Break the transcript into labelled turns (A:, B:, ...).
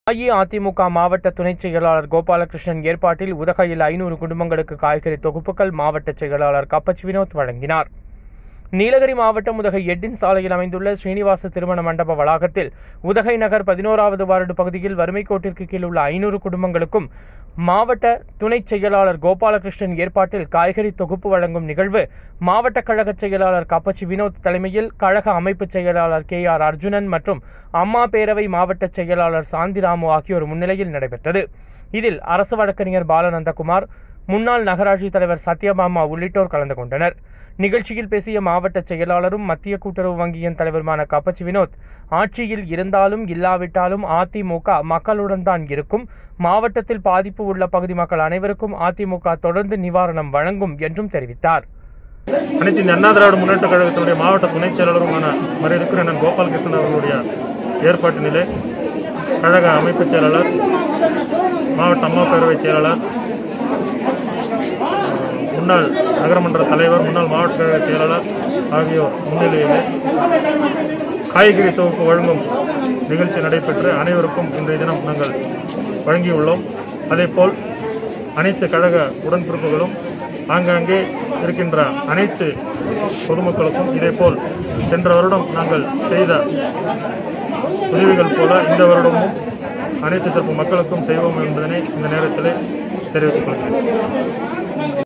A: அஇஅதிமுக மாவட்ட துணைச் செயலாளர் கோபாலகிருஷ்ணன் ஏற்பாட்டில் உதகையில் ஐநூறு குடும்பங்களுக்கு காய்கறி தொகுப்புகள் மாவட்ட செயலாளர் கப்பச்சி வினோத் வழங்கினார் நீலகிரி மாவட்டம் உதகை எட்டின் சாலையில் அமைந்துள்ள ஸ்ரீனிவாச திருமண மண்டப வளாகத்தில் உதகை நகர் பதினோராவது வார்டு பகுதியில் வறுமை கோட்டிற்கு கீழ் உள்ள ஐநூறு குடும்பங்களுக்கும் மாவட்ட துணைச் செயலாளர் கோபாலகிருஷ்ணன் ஏற்பாட்டில் காய்கறி தொகுப்பு வழங்கும் நிகழ்வு மாவட்ட கழக செயலாளர் கப்பச்சி வினோத் தலைமையில் கழக அமைப்பு செயலாளர் கே ஆர் அர்ஜுனன் மற்றும் அம்மா பேரவை மாவட்ட செயலாளர் சாந்திராமு ஆகியோர் முன்னிலையில் நடைபெற்றது இதில் அரசு வழக்கறிஞர் பாலநந்தகுமார் முன்னாள் நகராட்சி தலைவர் சத்யபாமா உள்ளிட்டோர் கலந்து கொண்டனர் நிகழ்ச்சியில் பேசிய மாவட்ட செயலாளரும் மத்திய கூட்டுறவு வங்கியின் தலைவருமான கப்பச்சி வினோத் ஆட்சியில் இருந்தாலும் இல்லாவிட்டாலும் அதிமுக மக்களுடன் தான் இருக்கும் மாவட்டத்தில் பாதிப்பு உள்ள பகுதி மக்கள் அனைவருக்கும் அதிமுக தொடர்ந்து நிவாரணம் வழங்கும் என்றும் தெரிவித்தார்
B: அனைத்து இந்த அண்ணா திராவிட முன்னேற்ற கழகத்தினுடைய மாவட்ட துணைச் செயலாளருமான மரியாதைக்குரிய அண்ணன் கோபாலகிருஷ்ணன் அவர்களுடைய ஏற்பாட்டினிலே கழக அமைப்பு செயலாளர் மாவட்ட அம்மா பேரவை செயலாளர் முன்னாள் நகரமன்ற தலைவர் முன்னாள் மாவட்ட கழக செயலாளர் ஆகியோர் முன்னிலையிலே காய்கறி தொகுப்பு வழங்கும் நிகழ்ச்சி நடைபெற்று அனைவருக்கும் இன்றைய தினம் நாங்கள் வழங்கியுள்ளோம் அதேபோல் அனைத்து கழக உடன்பிறப்புகளும் ஆங்காங்கே இருக்கின்ற அனைத்து பொதுமக்களுக்கும் இதேபோல் சென்ற வருடம் நாங்கள் செய்த உதவிகள் போல இந்த வருடமும் அனைத்து தரப்பு மக்களுக்கும் செய்வோம் என்பதனை இந்த நேரத்தில் தெரிவித்துக் கொள்கிறேன்